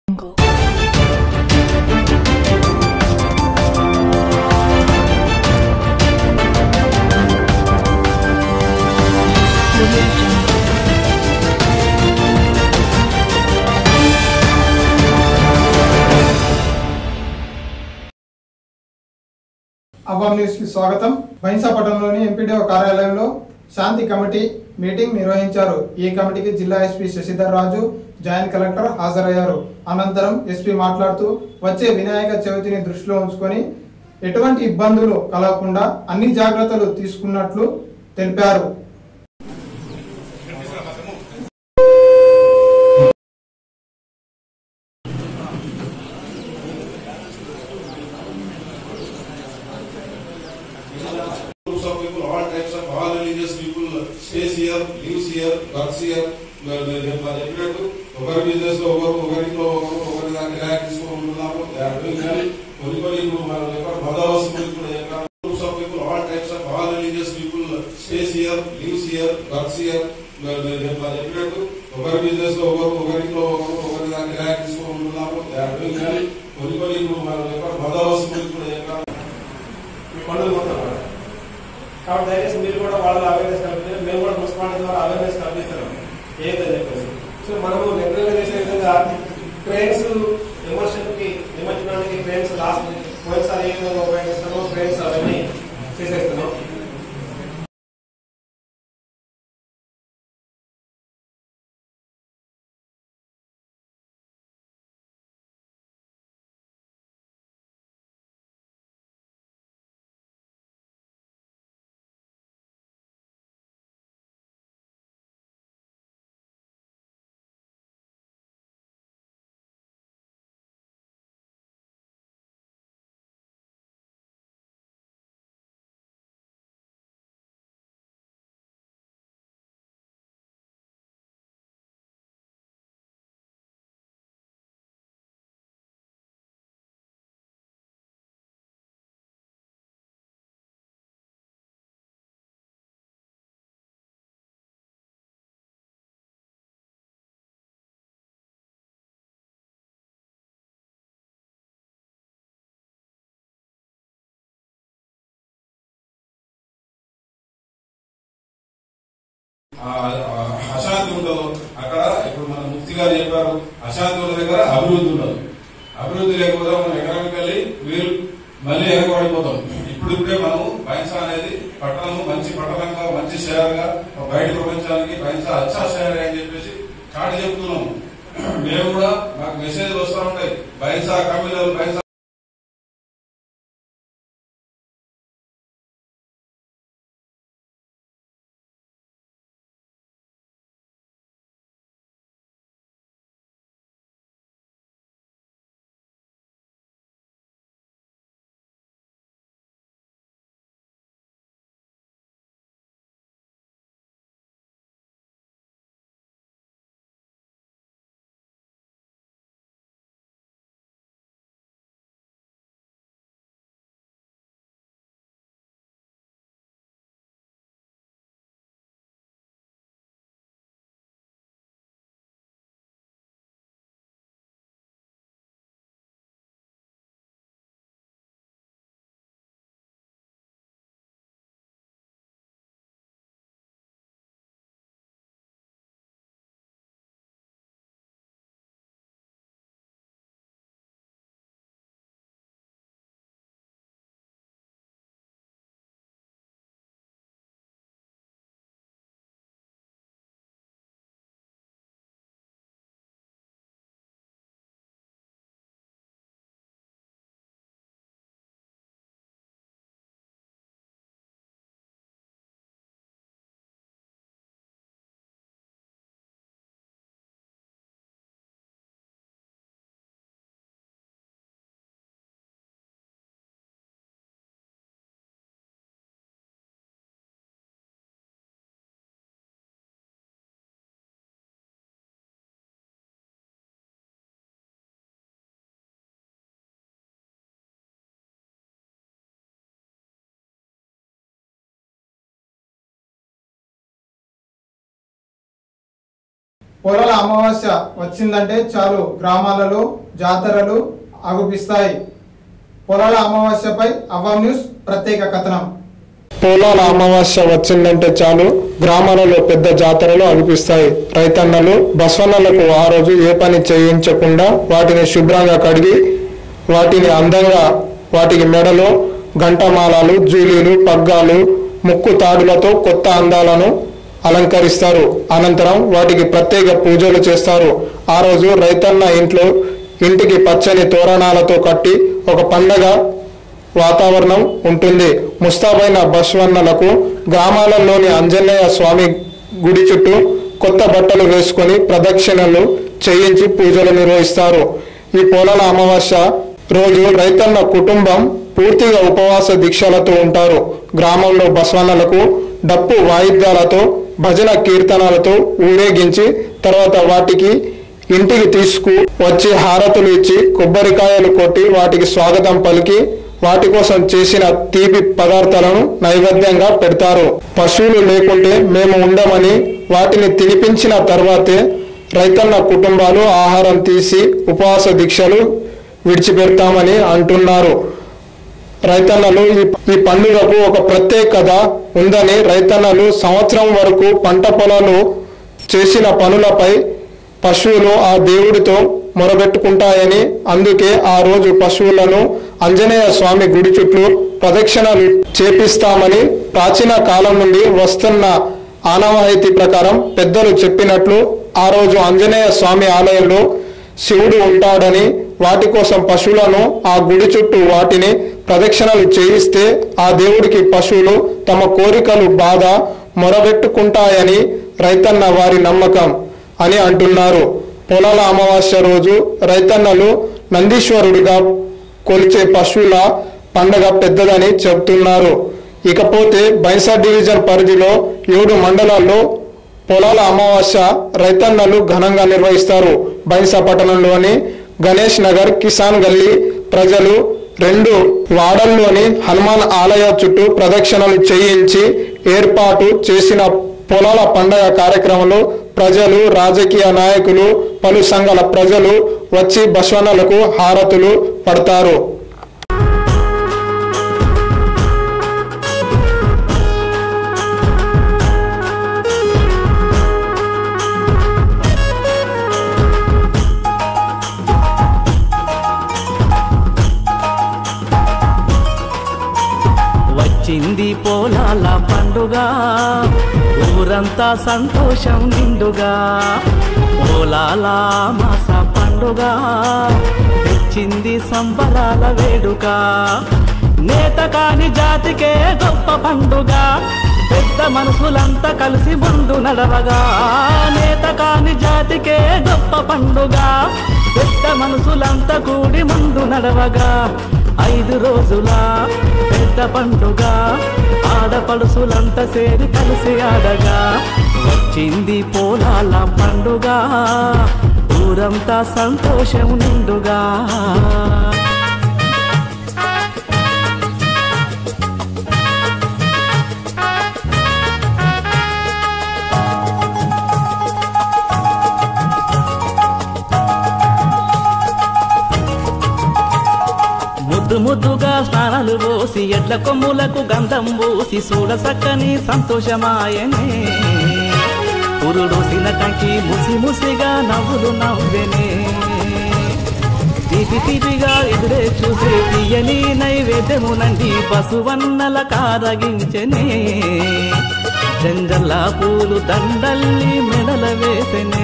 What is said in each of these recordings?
jungle. Audio jungle. Awam news కి స్వాగతం బైన్సాపట్నంలోని MPDO కార్యాలయంలో శాంతి కమిటీ మీటింగ్ నిర్వహించారు ఈ కమిటీకి జిల్లా SP Shashidhar Raju joint collector హాజరయ్యారు అనంతరం ఎస్పీ మాట్లాడుతూ వచ్చే వినాయక చవితిని దృష్టిలో ఉంచుకొని ఎటువంటి ఇబ్బందులు కలగకుండా అన్ని జాగ్రత్తలు తీసుకున్నట్లు తెలిపారు groups of people, all types of, all religious people stays here, lives here, works here. మరి నేను మరి చెప్పినట్టు ఒకరి బిజినెస్ లో ఒకరు ఒకరింట్లో ఒకరు ఒకరి దాన్ని కిరాయి తీసుకుంటున్నాము కానీ కొన్ని కొన్ని ఇప్పుడు మన యొక్క బందోబస్తు ఇప్పుడు groups of people all types of all religious people stays here lives here works here మరి నేను మరి చెప్పినట్టు ఒకరి బిజినెస్ లో ఒకరు ఒకరింట్లో ఒకరు ఒకరి దాన్ని కిరాయి తీసుకుంటున్నాము కానీ కొన్ని కొన్ని ఇప్పుడు మన యొక్క బందోబస్తు ఇప్పుడు మీ పండుగ మొత్తం కూడా. కాబట్టి దయచేసి మీరు కూడా వాళ్ళ అవేర్నెస్ కల్పించారు మేము కూడా మున్సిపాలిటీ ద్వారా అవేర్నెస్ కల్పిస్తున్నాం ఏదని చెప్పేసి సో మనము రెగ్యులర్ గా చేసే విధంగా ట్రైన్స్ ఎమోషన్ కి నిమజ్జనానికి ట్రైన్స్ లాస్ట్ పోయినసారి ఏ విధంగా ఉపయోగిస్తామో ట్రైన్స్ అవన్నీ చేసేస్తున్నాం ఆ, ఆ, అశాంతి ఉండదు అక్కడ ఇప్పుడు మన ముక్తి గారు చెప్పారు అశాంతి ఉన్న దగ్గర అభివృద్ధి ఉండదు అభివృద్ధి లేకపోతే మనం ఎకనామికల్లీ వీరు మళ్ళీ ఎగబడిపోతాం ఇప్పుడు ఇప్పుడే మనము బైన్సా అనేది పట్టణం మంచి పట్టణంగా మంచి షేర్గా బయట ప్రపంచానికి బైన్సా అచ్చా షేర్ అని చెప్పేసి చాటి చెప్తున్నాము మేము కూడా మాకు మెసేజ్ వస్తూ ఉంటాయి బైన్సా కమ్యూనల్ బైన్సా పొలాల అమావాస్య వచ్చిందంటే చాలు గ్రామాలలో జాతరలు అగుపిస్తాయి పొలాల అమావాస్యపై అవ్వ న్యూస్ ప్రత్యేక కథనం పొలాల అమావాస్య వచ్చిందంటే చాలు గ్రామాలలో పెద్ద జాతరలు అనిపిస్తాయి రైతన్నలు బసవన్నలకు ఆ రోజు ఏ పని చేయించకుండా వాటిని శుభ్రంగా కడిగి వాటిని అందంగా వాటికి మెడలో గంటమాలాలు జూలీలు పగ్గాలు ముక్కు తాడులతో కొత్త అందాలను అలంకరిస్తారు అనంతరం వాటికి ప్రత్యేక పూజలు చేస్తారు ఆ రోజు రైతన్న ఇంట్లో ఇంటికి పచ్చని తోరణాలతో కట్టి ఒక పండగ వాతావరణం ఉంటుంది ముస్తాబైన బస్వన్నలకు గ్రామాలలోని ఆంజనేయ స్వామి గుడి చుట్టూ కొత్త బట్టలు వేసుకొని ప్రదక్షిణలు చేయించి పూజలు నిర్వహిస్తారు ఈ పొలాల అమావాస్య రోజు రైతన్న కుటుంబం పూర్తిగా ఉపవాస దీక్షలతో ఉంటారు గ్రామంలో బస్వన్నలకు డప్పు వాయిద్యాలతో భజన కీర్తనలతో ఊరేగించి తర్వాత వాటికి ఇంటికి తీసుకు వచ్చి హారతులు ఇచ్చి కొబ్బరికాయలు కొట్టి వాటికి స్వాగతం పలికి వాటి కోసం చేసిన తీపి పదార్థాలను నైవేద్యంగా పెడతారు పశువులు లేకుంటే మేము ఉండమని వాటిని తినిపించిన తర్వాతే రైతన్న కుటుంబాలు ఆహారం తీసి ఉపవాస దీక్షలు విడిచిపెడతామని అంటున్నారు రైతన్నలు ఈ ఈ పండుగకు ఒక ప్రత్యేకత ఉందని రైతన్నలు సంవత్సరం వరకు పంట పొలాలు చేసిన పనులపై పశువులు ఆ దేవుడితో మొరబెట్టుకుంటాయని అందుకే ఆ రోజు పశువులను ఆంజనేయ స్వామి గుడి చుట్టూ ప్రదక్షిణలు చేపిస్తామని ప్రాచీన కాలం నుండి వస్తున్న ఆనవాయితీ ప్రకారం పెద్దలు చెప్పినట్లు ఆ రోజు ఆంజనేయ స్వామి ఆలయంలో శివుడు ఉంటాడని వాటి కోసం పశువులను ఆ గుడి చుట్టూ వాటిని ప్రదక్షిణలు చేయిస్తే ఆ దేవుడికి పశువులు తమ కోరికలు బాధ మొరబెట్టుకుంటాయని రైతన్న వారి నమ్మకం అని అంటున్నారు పొలాల అమావాస్య రోజు రైతన్నలు నందీశ్వరుడిగా కొలిచే పశువుల పండగ పెద్దదని చెబుతున్నారు ఇకపోతే బైసా డివిజన్ పరిధిలో ఏడు మండలాల్లో పొలాల అమావాస్య రైతన్నలు ఘనంగా నిర్వహిస్తారు బైన్సా పట్టణంలోని గణేష్ నగర్ కిసాన్ గల్లీ ప్రజలు రెండు వాడల్లోని హనుమాన్ ఆలయ చుట్టూ ప్రదక్షిణలు చేయించి ఏర్పాటు చేసిన పొలాల పండగ కార్యక్రమంలో ప్రజలు రాజకీయ నాయకులు పలు సంఘాల ప్రజలు వచ్చి బస్వన్నలకు హారతులు పడతారు వచ్చింది పోలాల పండుగ ఊరంతా సంతోషం నిండుగా పోలాల మాస పండుగ తెచ్చింది సంబరాల వేడుక నేత కాని జాతికే గొప్ప పండుగ పెద్ద మనసులంతా కలిసి ముందు నడవగా నేత కాని జాతికే గొప్ప పండుగ పెద్ద మనసులంతా కూడి ముందు నడవగా ఐదు రోజుల పెద్ద పండుగ ఆడపడుసులంతా సేరి కలిసి ఆడగా వచ్చింది పోలాల పండుగ ఊరంతా సంతోషం నిండుగా ముద్దు ముద్దుగా స్నానాలు పోసి ఎడ్ల కొమ్ములకు గంధం పూసి చూడ చక్కని సంతోషమాయనే పురుడోసిన కంకి ముసి ముసిగా నవ్వులు నవ్వెనే తీపి తీపిగా ఎదురే చూసే తీయని నైవేద్యమునండి పశువన్నల కారగించెనే జంజల్ల పూలు దండల్ని మెడల వేసెనే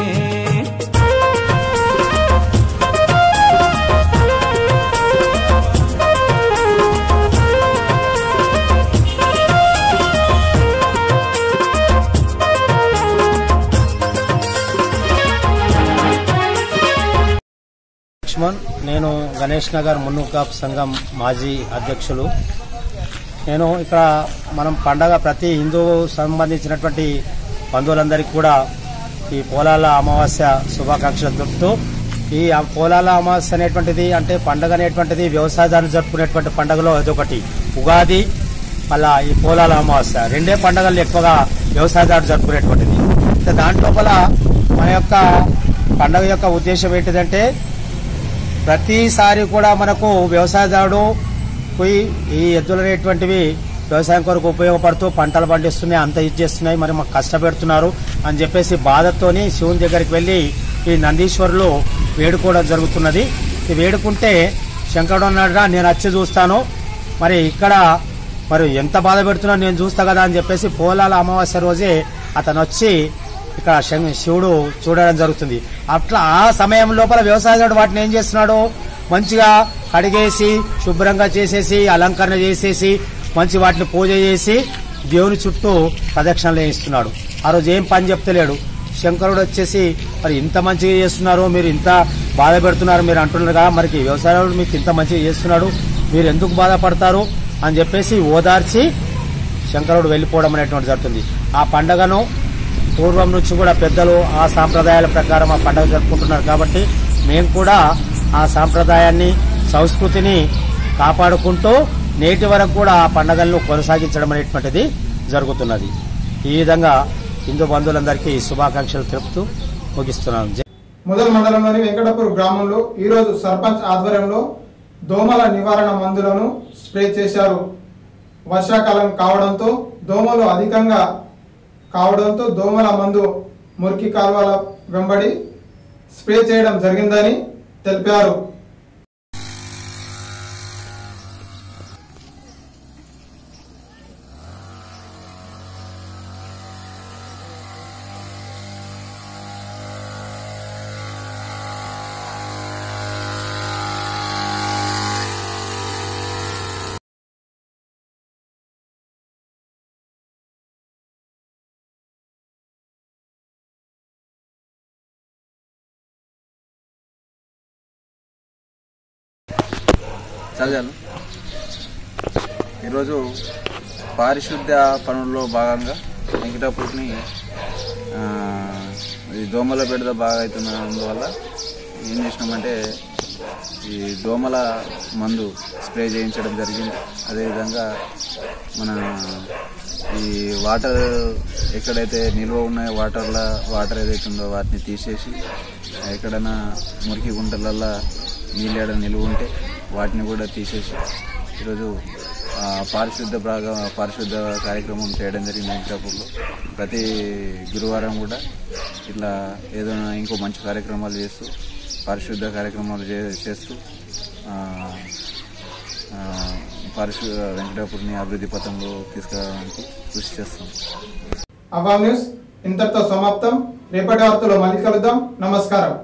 లక్ష్మణ్ నేను గణేష్ నగర్ మున్నుకాప్ సంఘం మాజీ అధ్యక్షులు నేను ఇక్కడ మనం పండగ ప్రతి హిందూ సంబంధించినటువంటి బంధువులందరికీ కూడా ఈ పోలాల అమావాస్య శుభాకాంక్షలు తెలుపుతూ ఈ ఆ- పోలాల అమావాస్య అనేటువంటిది అంటే పండగ అనేటువంటిది వ్యవసాయదారులు జరుపుకునేటువంటి పండుగలో అదొకటి ఉగాది మళ్ళా ఈ పోలాల అమావాస్య రెండే పండుగలు ఎక్కువగా వ్యవసాయదారులు జరుపుకునేటువంటిది అయితే దాంట్లోపల మన యొక్క పండగ యొక్క ఉద్దేశం ఏంటిదంటే ప్రతిసారి కూడా మనకు వ్యవసాయదారుడు పోయి ఈ ఎద్దులు అనేటువంటివి వ్యవసాయం కొరకు ఉపయోగపడుతూ పంటలు పండిస్తున్నాయి అంత ఇది చేస్తున్నాయి మరి మాకు కష్టపెడుతున్నారు అని చెప్పేసి బాధతోని శివుని దగ్గరికి వెళ్ళి ఈ నందీశ్వరులు వేడుకోవడం జరుగుతున్నది ఇది వేడుకుంటే శంకరుడు అన్నాడురా నేను వచ్చి చూస్తాను మరి ఇక్కడ మరి ఎంత బాధ పెడుతున్నా నేను చూస్తా కదా అని చెప్పేసి పోలాల అమావాస్య రోజే అతను వచ్చి ఇక్కడ శం- శివుడు చూడడం జరుగుతుంది అట్లా ఆ సమయం లోపల వ్యవసాయదారుడు వాటిని ఏం చేస్తున్నాడు మంచిగా కడిగేసి శుభ్రంగా చేసేసి అలంకరణ చేసేసి మంచి వాటిని పూజ చేసి దేవుని చుట్టూ ప్రదక్షిణలు వేయిస్తున్నాడు ఆ రోజు ఏం పని చెప్తలేడు శంకరుడు వచ్చేసి మరి ఇంత మంచిగా చేస్తున్నారు మీరు ఇంత బాధ పెడుతున్నారు మీరు అంటున్నారు కదా మరి వ్యవసాయదారుడు మీకు ఇంత మంచిగా చేస్తున్నాడు మీరు ఎందుకు బాధపడతారు అని చెప్పేసి ఓదార్చి శంకరుడు వెళ్ళిపోవడం అనేటువంటి జరుగుతుంది ఆ పండగను పూర్వం నుంచి కూడా పెద్దలు ఆ సాంప్రదాయాల ప్రకారం ఆ పండుగ జరుపుకుంటున్నారు కాబట్టి మేము కూడా ఆ సాంప్రదాయాన్ని సంస్కృతిని కాపాడుకుంటూ నేటి వరకు కూడా ఆ పండుగలను కొనసాగించడం అనేటువంటిది జరుగుతున్నది ఈ విధంగా హిందూ బంధువులందరికీ శుభాకాంక్షలు తెలుపుతూ ముగిస్తున్నాను జై మొదల్ మండలంలోని వెంకటపూర్ గ్రామంలో ఈరోజు సర్పంచ్ ఆధ్వర్యంలో దోమల నివారణ మందులను స్ప్రే చేశారు వర్షాకాలం కావడంతో దోమలు అధికంగా కావడంతో దోమల మందు మురికి కాలువల వెంబడి స్ప్రే చేయడం జరిగిందని తెలిపారు చదివాను ఈరోజు పారిశుద్ధ్య పనుల్లో భాగంగా వెంకటాపూర్ని ఆ, ఈ దోమల బెడద బాగా అవుతున్నందువల్ల ఏం చేసినామంటే ఈ దోమల మందు స్ప్రే చేయించడం జరిగింది అదేవిధంగా మన ఈ వాటర్ ఎక్కడైతే నిల్వ ఉన్నాయో వాటర్ల వాటర్ ఏదైతే ఉందో వాటిని తీసేసి ఎక్కడైనా మురికి గుంటలల్లో నీళ్ళు ఏడ నిల్వ ఉంటే వాటిని కూడా తీసేసి ఈరోజు ఆ, పారిశుద్ధ భాగ పారిశుద్ధ కార్యక్రమం చేయడం జరిగింది వెంకటాపూర్లో ప్రతి గురువారం కూడా ఇట్లా ఏదైనా ఇంకో మంచి కార్యక్రమాలు చేస్తూ పారిశుద్ధ కార్యక్రమాలు చే- చేస్తూ ఆ, ఆ, పారిశు వెంకటాపూర్ని అభివృద్ధి పథంలో తీసుకురావడానికి కృషి చేస్తాం అవామ్ న్యూస్ ఇంతటితో సమాప్తం రేపటి వార్తలో మళ్ళీ కలుద్దాం నమస్కారం